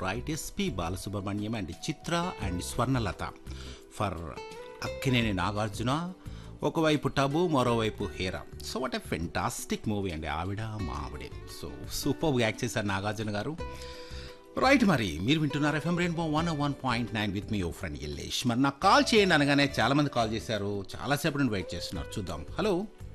Right SP Balasubrahmanyam and Chitra and Swarnalatha for Akkineni Nagarjuna ఒకవైపు టబు మరోవైపు Heera so what a fantastic movie అండి ఆవిడ మా ఆవిడే సో సూపర్గా యాక్ట్ చేశారు నాగార్జున గారు రైట్ మరి మీరు వింటున్నారు FM rainbow one one point nine with మీ ఓ ఫ్రెండ్ ఎల్లేష్ మరి నాకు కాల్ చేయండి అనగానే చాలా మంది కాల్ చేశారు చాలాసేపు నుండి వెయిట్ చేస్తున్నారు చూద్దాం హలో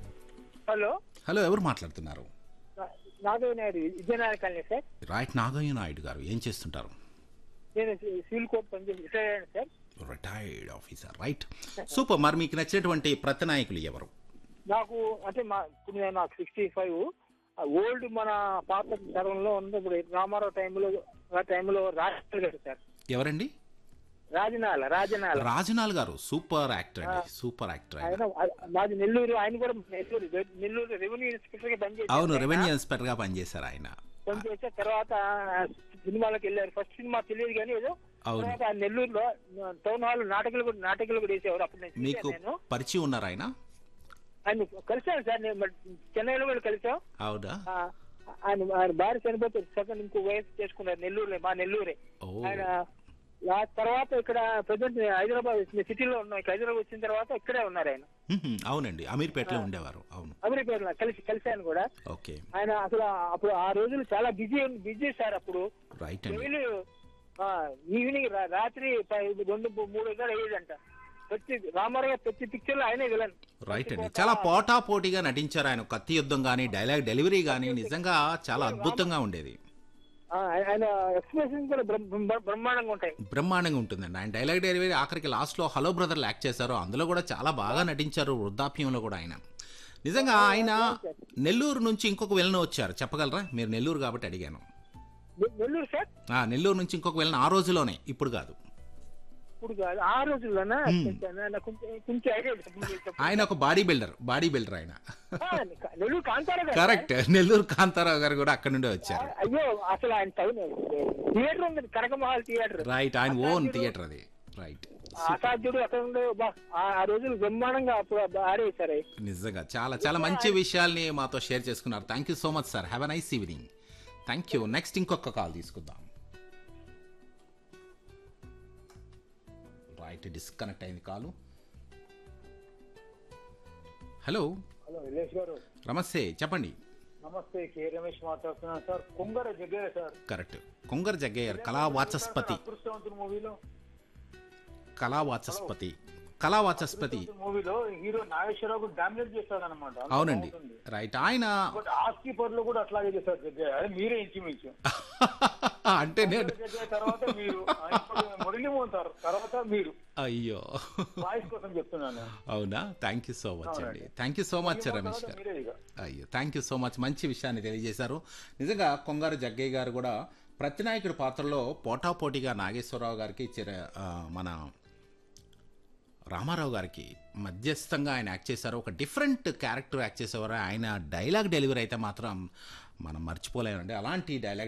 హలో హలో ఎవరు మాట్లాడుతున్నారు Nagaiah Naidu Vizianagaram colony sir right Nagaiah Naidu garu ఏం చేస్తుంటారు నేను సివిల్ కోర్ట్ పనిచేసి రిటైర్ అయ్యాను sir retired officer right super మరి మీకు నచ్చినటువంటి ప్రతినాయకులు ఎవరు నాకు అంటే మా ఇప్పుడు నేను నాకు సిక్స్టీ ఫైవ్ ఓల్డ్ మన పాత తరంలో ఉంది ఇప్పుడు రామారావు టైంలో ఆ టైంలో రాజనాల్ గారు సార్ ఎవరండి రాజనాల రాజనాల రాజనాల్ గారు సూపర్ యాక్టర్ అండి సూపర్ యాక్టర్ ఆయన ఆయన మాది నెల్లూరు ఆయన కూడా నెల్లూరు నెల్లూరు రెవెన్యూ ఇన్స్పెక్టర్ గా పనిచేసి అవును రెవెన్యూ ఇన్స్పెక్టర్ గా పనిచేశారు ఆయన పనిచేసిన తర్వాత సినిమాలకు వెళ్ళారు ఫస్ట్ సినిమా తెలియదు కానీ ఏదో అవును. తర్వాత ఆ నెల్లూరులో టౌన్ హాల్ నాటకాలు కూడా నాటకాలు కూడా వేసేవారు అప్పుడు నేను మీకు చూశాను నేను పరిచయం ఉన్నారు ఆయన ఆయన కలిశాను సార్ నేను మరి చెన్నైలో కూడా కలిసాం అవునా ఆ, ఆయన ఆయన భార్య చనిపోతే సెకండ్ ఇంకో వయసు చేసుకున్నారు నెల్లూరులో మా నెల్లూరే ఓ ఆయన ఆ తర్వాత ఇక్కడ ప్రజెంట్ హైదరాబాద్ సిటీలో ఉన్నాం ఇక్కడ హైదరాబాద్ వచ్చిన తర్వాత ఇక్కడే ఉన్నారు ఆయన మ్మ్. అవునండి అమీర్పేటలో ఉండేవారు అవును అమెరికా కలిసి కలిశాను కూడా ఓకే ఆయన అసలు అప్పుడు ఆ రోజులు చాలా బిజీ బిజీ సార్ అప్పుడు రైట్ అండి డైలీ ఈవినింగ్ రా- రాత్రి ప- రెండు మూడు గంటలు అయ్యేదంట ప్రతి రామారావు గారు ప్రతి పిక్చర్ లో ఆయనే విలన్ రైట్ అండి చాలా పోటా పోటీగా నటించారు ఆయన కత్తి యుద్ధం కానీ డైలాగ్ డెలివరీ కానీ నిజంగా చాలా అద్భుతంగా ఉండేది ఆ, ఆయన ఎక్స్ప్రెషన్ కూడా బ్రహ్మ- బ్రహ్మ- బ్రహ్మాండంగా ఉంటాయి బ్రహ్మాండంగా ఉంటుందండి ఆయన డైలాగ్ డెలివరీ ఆఖరికి లాస్ట్లో హలో బ్రదర్ యాక్ట్ చేశారు అందులో కూడా చాలా బాగా నటించారు వృద్ధాప్యంలో కూడా ఆయన నిజంగా ఆయన నెల్లూరు నుంచి ఇంకొక వెళ్ళను వచ్చారు చెప్పగలరా మీరు నెల్లూరు కాబట్టి అడిగాను నె- నెల్లూరు సార్ ఆ, నెల్లూరు నుంచి ఇంకొక వెళ్ళను ఆ రోజులోనే ఇప్పుడు కాదు ఇప్పుడు కాదు ఆ రోజుల్లోనా నాకు కొంచెం కొంచెం ఐడియా ఉంది. చెప్పండి, చెప్పండి. ఆయన ఒక బాడీ బిల్డర్ బాడీ బిల్డర్ ఆయన ఆ, నెల్లూరు కాంతారా గారు కరెక్ట్ నెల్లూరు కాంతారావు గారు కూడా అక్కడ నుండే వచ్చారు అయ్యో అసలు ఆయన టౌన్ థియేటర్ ఉంది కనకమహల్ థియేటర్ రైట్ ఆయన ఓన్ థియేటర్ అది రైట్ అసాధ్యుడు అక్కడ ఉండే బా, ఆ ఆ రోజులు బ్రహ్మాండంగా అప్పుడు ఆడేశారు నిజంగా చాలా చాలా మంచి విషయాల్ని మాతో షేర్ చేసుకున్నారు thank you so much sir have a nice evening thank you next ఇంకొక కాల్ తీసుకుందాం రైట్ డిస్కనెక్ట్ అయింది కాలు హలో హలో విలేష్ గారు నమస్తే చెప్పండి నమస్తే కే రమేష్ మాట్లాడుతున్నాను sir Kongara Jaggayya sir correct Kongara Jaggayya కళా వాచస్పతి అదృష్టవంతుడు మూవీలో కళా వాచస్పతి కళా వాచస్పతి మూవీలో హీరో నాగేశ్వరరావు డామినేట్ చేస్తాడు అనమాట అవునండి రైట్ ఆయన బట్ ఆస్కీ పర్లో కూడా అట్లాగే చేశారు జగ్గయ్య అదే మీరే ఇంచుమించు అంటే నేను జగ్గయ్య తర్వాత మీరు ఆ, ఇప్పుడు మురళి మోహన్ సార్ తర్వాత మీరు అయ్యో వాయిస్ కోసం చెప్తున్నాను అవునా థ్యాంక్ యూ సో మచ్ అండి thank you so much Ramesh garu మీరే ఇక అయ్యో థ్యాంక్ యూ సో మచ్ మంచి విషయాన్ని తెలియజేశారు నిజంగా కొంగారు జగ్గయ్య గారు కూడా ప్రతినాయకుడి పాత్రలో పోటాపోటీగా నాగేశ్వరరావు గారికి చిర- ఆ, మన రామారావు గారికి మధ్యస్థంగా ఆయన యాక్ట్ చేశారు ఒక డిఫరెంట్ క్యారెక్టర్ యాక్ట్ చేసేవారు ఆయన డైలాగ్ డెలివరీ అయితే మాత్రం మనం మర్చిపోలేమండి అలాంటి డైలాగ్